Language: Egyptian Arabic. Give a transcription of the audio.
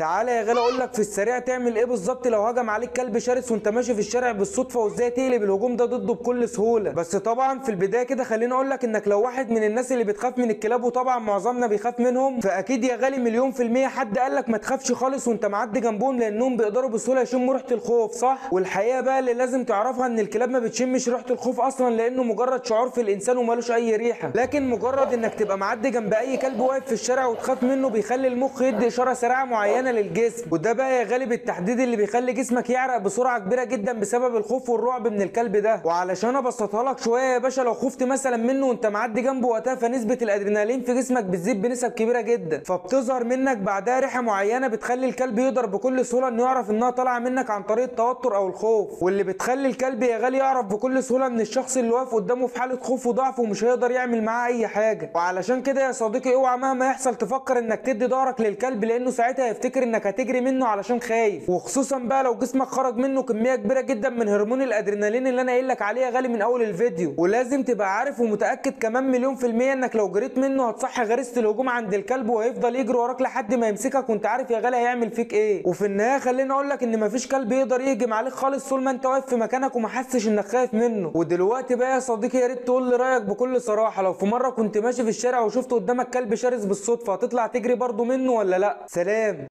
تعالى يا غالي اقول لك في السريع تعمل ايه بالظبط لو هجم عليك كلب شرس وانت ماشي في الشارع بالصدفه وازاي تقلب الهجوم ده ضده بكل سهوله بس طبعا في البدايه كده خليني اقول لك انك لو واحد من الناس اللي بتخاف من الكلاب وطبعا معظمنا بيخاف منهم فاكيد يا غالي مليون في الميه حد قال لك ما تخافش خالص وانت معدي جنبهم لانهم بيقدروا بسهوله يشموا ريحه الخوف صح والحقيقه بقى اللي لازم تعرفها ان الكلاب ما بتشمش ريحه الخوف اصلا لانه مجرد شعور في الانسان ومالوش اي ريحه لكن مجرد انك تبقى معدي جنب اي كلب واقف في الشارع وتخاف منه بيخلي المخ يدي اشاره سريعه معينه للجسم وده بقى يا غالي بالتحديد اللي بيخلي جسمك يعرق بسرعه كبيره جدا بسبب الخوف والرعب من الكلب ده وعلشان ابسطها لك شويه يا باشا لو خفت مثلا منه وانت معدي جنبه وقتها فنسبه الادرينالين في جسمك بتزيد بنسب كبيره جدا فبتظهر منك بعدها ريحه معينه بتخلي الكلب يقدر بكل سهوله انه يعرف انها طالعه منك عن طريق التوتر او الخوف واللي بتخلي الكلب يا غالي يعرف بكل سهوله ان الشخص اللي واقف قدامه في حاله خوف وضعف ومش هيقدر يعمل معاه اي حاجه وعلشان كده يا صديقي اوعى مهما يحصل تفكر انك تدي ظهرك للكلب لانه ساعتها هيفتكر انك هتجري منه علشان خايف وخصوصا بقى لو جسمك خرج منه كميه كبيره جدا من هرمون الادرينالين اللي انا قايل لك عليه يا غالي من اول الفيديو ولازم تبقى عارف ومتاكد كمان مليون في الميه انك لو جريت منه هتصحي غريزه الهجوم عند الكلب وهيفضل يجري وراك لحد ما يمسكك وانت عارف يا غالي هيعمل فيك ايه وفي النهايه خليني اقول لك ان مفيش كلب يقدر يهجم عليك خالص طول ما انت واقف في مكانك وما حسش انك خايف منه ودلوقتي بقى يا صديقي يا ريت تقول لي رايك بكل صراحه لو في مره كنت ماشي في الشارع وشفت قدامك كلب شرس بالصدفه هتطلع تجري برضه منه ولا لا سلام